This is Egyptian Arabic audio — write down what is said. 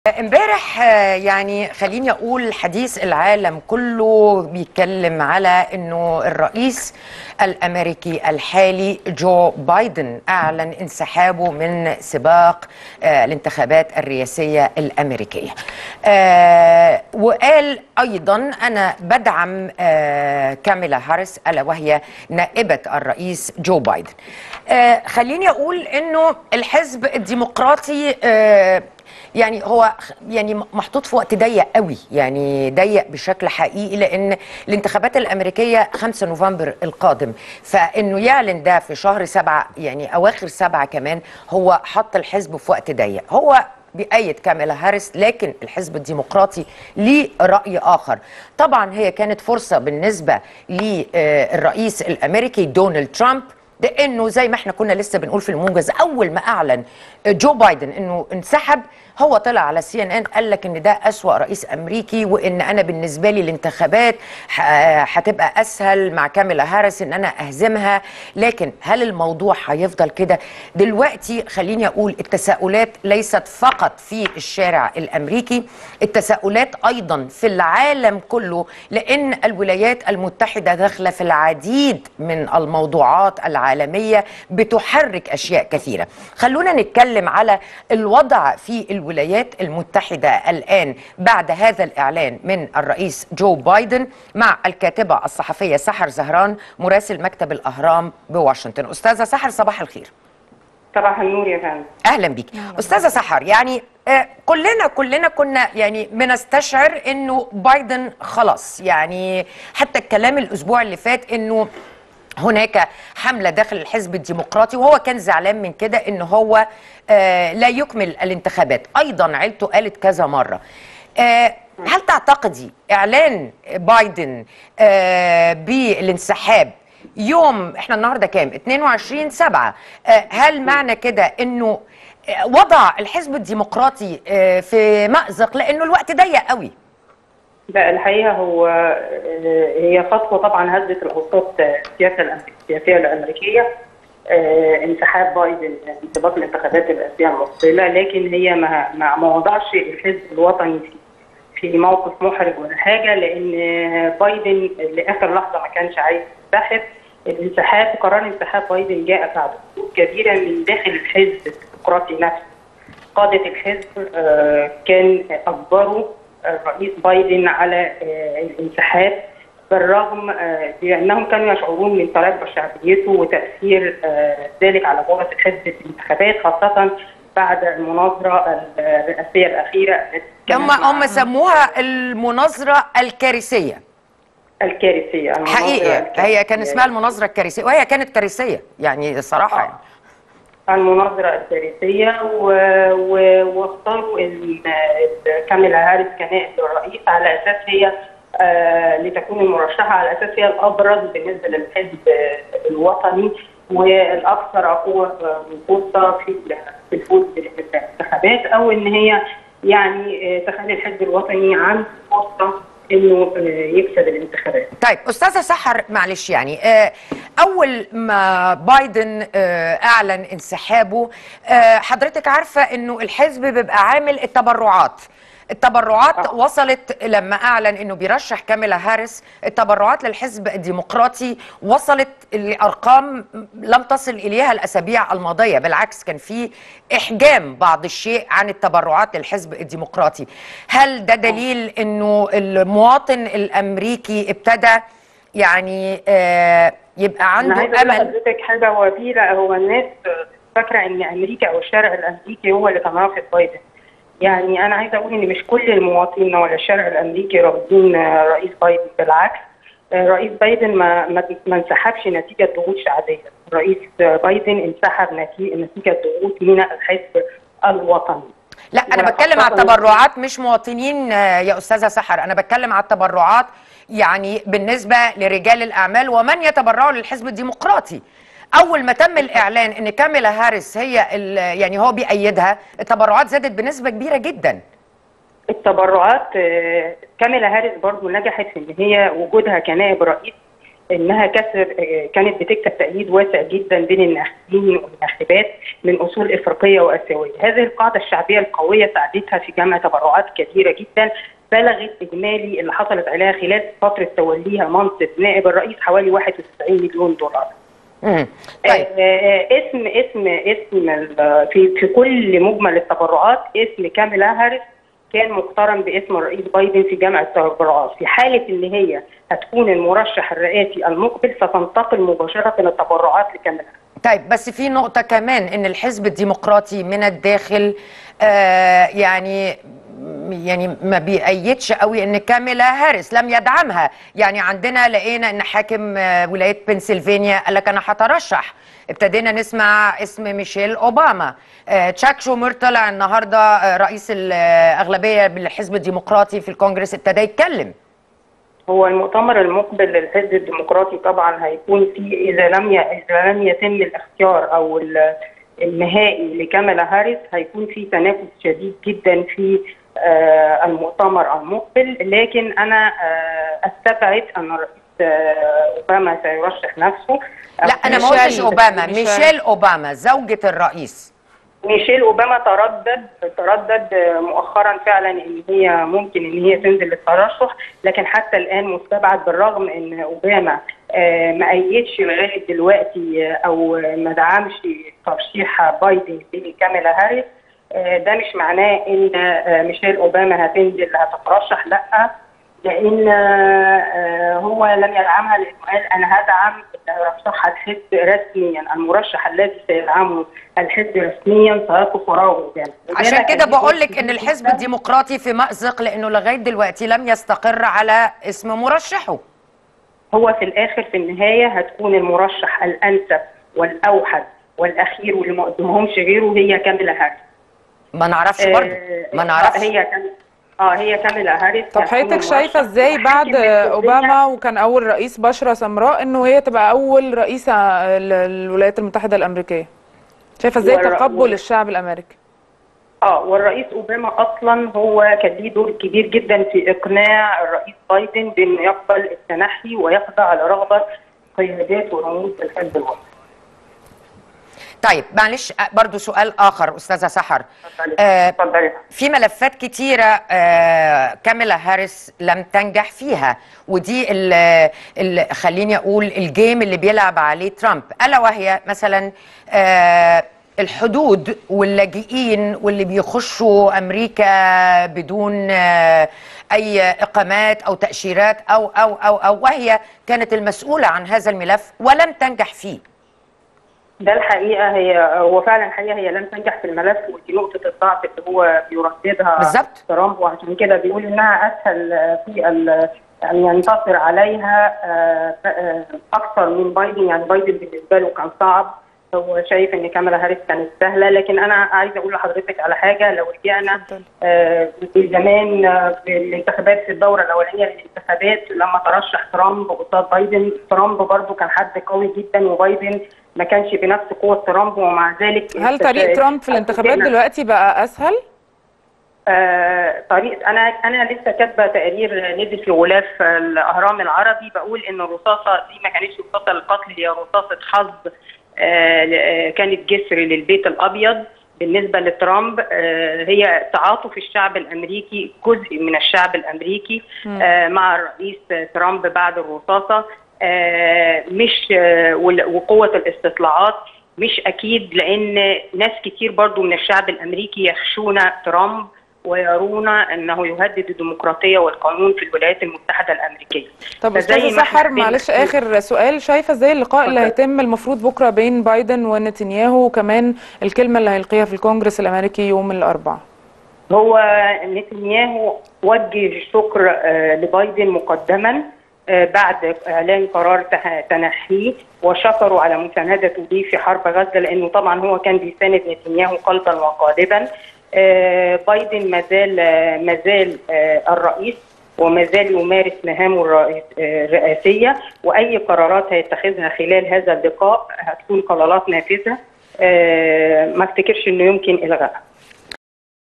امبارح آه، يعني خليني اقول حديث العالم كله بيتكلم على انه الرئيس الامريكي الحالي جو بايدن اعلن انسحابه من سباق آه، الانتخابات الرئاسيه الامريكيه. آه، وقال ايضا انا بدعم آه، كاميلا هاريس الا وهي نائبه الرئيس جو بايدن. آه، خليني اقول انه الحزب الديمقراطي آه، يعني هو يعني محطوط في وقت ضيق قوي يعني ضيق بشكل حقيقي لان الانتخابات الامريكيه 5 نوفمبر القادم فانه يعلن ده في شهر سبعة يعني اواخر سبعة كمان هو حط الحزب في وقت ضيق هو بأيد كاميلا هاريس لكن الحزب الديمقراطي ليه رأي آخر طبعا هي كانت فرصة بالنسبة للرئيس الأمريكي دونالد ترامب لانه زي ما احنا كنا لسه بنقول في الموجز اول ما اعلن جو بايدن انه انسحب هو طلع على سي ان ان قال لك ان ده اسوا رئيس امريكي وان انا بالنسبه لي الانتخابات ح- هتبقى اسهل مع كاميلا هاريس ان انا اهزمها لكن هل الموضوع هيفضل كده دلوقتي خليني اقول التساؤلات ليست فقط في الشارع الامريكي التساؤلات ايضا في العالم كله لان الولايات المتحده داخله في العديد من الموضوعات العالميه بتحرك اشياء كثيره خلونا نتكلم على الوضع في الولايات المتحده الان بعد هذا الاعلان من الرئيس جو بايدن مع الكاتبه الصحفيه سحر زهران مراسل مكتب الاهرام بواشنطن استاذه سحر صباح الخير صباح النور يا فندم اهلا بيك استاذه سحر يعني آه، كلنا كلنا كنا يعني بنستشعر انه بايدن خلاص يعني حتى الكلام الاسبوع اللي فات انه هناك حملة داخل الحزب الديمقراطي وهو كان زعلان من كده ان هو آه، لا يكمل الانتخابات ايضا عيلته قالت كذا مرة آه، هل تعتقدي اعلان بايدن آه، بالانسحاب يوم احنا النهارده كام 22 7 هل معنى كده انه آه، وضع الحزب الديمقراطي آه، في مأزق لانه الوقت ضيق قوي لا الحقيقه هو آه، هي خطوه طبعا هزت الاوساط السياسه الأمريكية- السياسيه الامريكيه آه، انسحاب بايدن من سباق الانتخابات الرئاسيه المقبله لكن هي ما ما ما وضعش الحزب الوطني في في موقف محرج ولا حاجه لان بايدن لاخر لحظه ما كانش عايز ينسحب الانسحاب قرار انسحاب بايدن جاء بعد ضغوط كبيره من داخل الحزب الديمقراطي نفسه قادة الحزب آه، كان أجبروا الرئيس بايدن على آه، الانسحاب بالرغم آه، بأنهم كانوا يشعرون من تراجع شعبيته وتأثير آه، ذلك على فرص الحزب في الانتخابات خاصة بعد المناظرة الرئاسية الأخيرة التي كانت هم مع- هم سموها المناظرة الكارثية الكارثية المناظرة حقيقة الكارثية. هي كان اسمها المناظرة الكارثية وهي كانت كارثية يعني الصراحة يعني. المناظرة الكارثية و- و- واختاروا ال- ال- كاميلا هاريس كنائب للرئيس على أساس هي آه، لتكون المرشحة على أساس هي الأبرز بالنسبة للحزب الوطني والأكثر قوة فرصة في في الفوز بالانتخابات أو إن هي يعني آه، تخلي الحزب الوطني عنده فرصة إنه آه، يكسب الانتخابات. طيب استاذه سحر معلش يعني آه، اول ما بايدن آه، اعلن انسحابه آه، حضرتك عارفه انه الحزب بيبقى عامل التبرعات التبرعات آه. وصلت لما اعلن انه بيرشح كاميلا هاريس التبرعات للحزب الديمقراطي وصلت لارقام لم تصل اليها الاسابيع الماضيه بالعكس كان في احجام بعض الشيء عن التبرعات للحزب الديمقراطي هل ده دليل انه المواطن الامريكي ابتدى يعني آه، يبقى انا عنده عايزه اقول امل لحضرتك حاجه هو في لا هو الناس فاكره ان امريكا او الشارع الامريكي هو اللي كان رافض بايدن يعني انا عايزه اقول ان مش كل المواطنين ولا الشارع الامريكي رافضين آه، رئيس بايدن بالعكس آه، رئيس بايدن ما ما ما انسحبش نتيجه ضغوط شعبيه رئيس آه، بايدن انسحب نتيجه نتيجه ضغوط من الحزب الوطني لا انا ولا بتكلم على خاصة- التبرعات مش مواطنين آه، يا استاذه سحر انا بتكلم على التبرعات يعني بالنسبه لرجال الاعمال ومن يتبرعوا للحزب الديمقراطي اول ما تم الاعلان ان كاميلا هاريس هي ال- يعني هو بيأيدها التبرعات زادت بنسبه كبيره جدا التبرعات آه، كاميلا هاريس برضو نجحت في ان هي وجودها كنائب رئيس انها كسر كانت بتكسب تأييد واسع جدا بين الناخبين والناخبات من اصول افريقيه واسيويه، هذه القاعده الشعبيه القويه ساعدتها في جمع تبرعات كبيره جدا بلغت اجمالي اللي حصلت عليها خلال فتره توليها منصب نائب الرئيس حوالي 91 مليون دولار. مم. طيب آه، اسم اسم اسم ال- في في كل مجمل التبرعات اسم كاميلا هاريس كان مقترن باسم الرئيس بايدن في جمع التبرعات في حاله ان هي هتكون المرشح الرئاسي المقبل ستنتقل مباشره التبرعات لكاميلا طيب بس في نقطة كمان إن الحزب الديمقراطي من الداخل آه يعني يعني ما بيأيدش قوي ان كاميلا هاريس لم يدعمها يعني عندنا لقينا ان حاكم آه، ولايه بنسلفانيا قال لك انا هترشح ابتدينا نسمع اسم ميشيل اوباما آه، تشاك شومر طلع النهارده آه، رئيس الاغلبيه بالحزب الديمقراطي في الكونجرس ابتدى يتكلم هو المؤتمر المقبل للحزب الديمقراطي طبعا هيكون فيه اذا لم ي... اذا لم يتم الاختيار او ال- النهائي لكاميلا هاريس هيكون في تنافس شديد جدا في آه، المؤتمر المقبل لكن انا آه، استبعد ان الرئيس آه، اوباما سيرشح نفسه لا انا ما ميشيل- قلتش اوباما ميشيل. ميشيل اوباما زوجة الرئيس ميشيل اوباما تردد تردد مؤخرا فعلا ان هي ممكن ان هي تنزل للترشح لكن حتى الان مستبعد بالرغم ان اوباما آه، ما ايدش لغايه دلوقتي آه، او ما دعمش ترشيح بايدن لكاميلا هاريس آه، ده مش معناه ان آه، ميشيل اوباما هتنزل هتترشح لا لان آه، هو لم يدعمها لانه قال انا هدعم اللي هيرشحها الحزب رسميا المرشح الذي سيدعمه الحزب رسميا سيقف وراءه يعني عشان كده بقول لك ان الحزب الديمقراطي في مأزق لانه لغايه دلوقتي لم يستقر على اسم مرشحه هو في الاخر في النهايه هتكون المرشح الانسب والاوحد والاخير واللي ما قدمهمش غيره هي كاميلا هاريس ما نعرفش برضه آه، ما نعرفش هي كام اه هي كاميلا هاريس طب هتكون حضرتك شايفه المرشح ازاي بعد الحاكم للجمهورية. اوباما وكان اول رئيس بشره سمراء انه هي تبقى اول رئيسه للولايات المتحده الامريكيه شايفه ازاي والر- تقبل وال- الشعب الامريكي اه والرئيس اوباما اصلا هو كان ليه دور كبير جدا في اقناع الرئيس بايدن بانه يقبل التنحي ويخضع لرغبه قيادات ورموز الحزب الوطني. طيب معلش آه، برضو سؤال اخر استاذه سحر اتفضلي. آه، اتفضلي. في ملفات كتيرة آه، كاميلا هاريس لم تنجح فيها ودي ال ال خليني أقول الجيم اللي بيلعب عليه ترامب ألا وهي مثلا آه، الحدود واللاجئين واللي بيخشوا أمريكا بدون آه، أي إقامات أو تأشيرات أو أو أو أو وهي كانت المسؤولة عن هذا الملف ولم تنجح فيه ده الحقيقه هي هو فعلا الحقيقه هي لم تنجح في الملف ودي نقطه الضعف اللي هو بيرددها بالظبط. ترامب وعشان كده بيقول انها اسهل في ال- ان ينتصر عليها آه، آه، اكثر من بايدن يعني بايدن بالنسبه له كان صعب هو شايف ان كاميلا هاريس كانت سهله لكن انا عايزه اقول لحضرتك على حاجه لو رجعنا اتفضل. آه، في زمان آه، في الانتخابات في الدوره الاولانيه للانتخابات لما ترشح ترامب قصاد بايدن ترامب برضو كان حد قوي جدا وبايدن ما كانش بنفس قوه ترامب ومع ذلك هل طريق ترامب في الانتخابات دلوقتي بقى اسهل آه، طريق انا انا لسه كاتبه تقرير نزل في غلاف الاهرام العربي بقول ان الرصاصه دي ما كانتش رصاصه للقتل هي رصاصه حظ آه، ل- آه، كانت جسر للبيت الابيض بالنسبه لترامب آه، هي تعاطف الشعب الامريكي جزء من الشعب الامريكي آه، مع الرئيس ترامب بعد الرصاصه آه، مش آه، وال- وقوه الاستطلاعات مش اكيد لان ناس كتير برضو من الشعب الامريكي يخشون ترامب ويرون انه يهدد الديمقراطيه والقانون في الولايات المتحده الامريكيه. طب فزي استاذه ما إحنا سحر عندنا معلش كتير- اخر سؤال شايفه ازاي اللقاء اللي اتفضل. هيتم المفروض بكره بين بايدن ونتنياهو وكمان الكلمه اللي هيلقيها في الكونجرس الامريكي يوم الاربعاء هو نتنياهو وجه شكر آه، لبايدن مقدما آه، بعد اعلان قرار ته- تنحيه وشكروا على مساندته ليه في حرب غزه لانه طبعا هو كان بيساند نتنياهو قلبا وقالبا آه، بايدن ما زال آه، ما زال آه، الرئيس وما زال يمارس مهامه الرئيس- آه، الرئاسيه واي قرارات هيتخذها خلال هذا اللقاء هتكون قرارات نافذه آه، ما افتكرش انه يمكن الغائها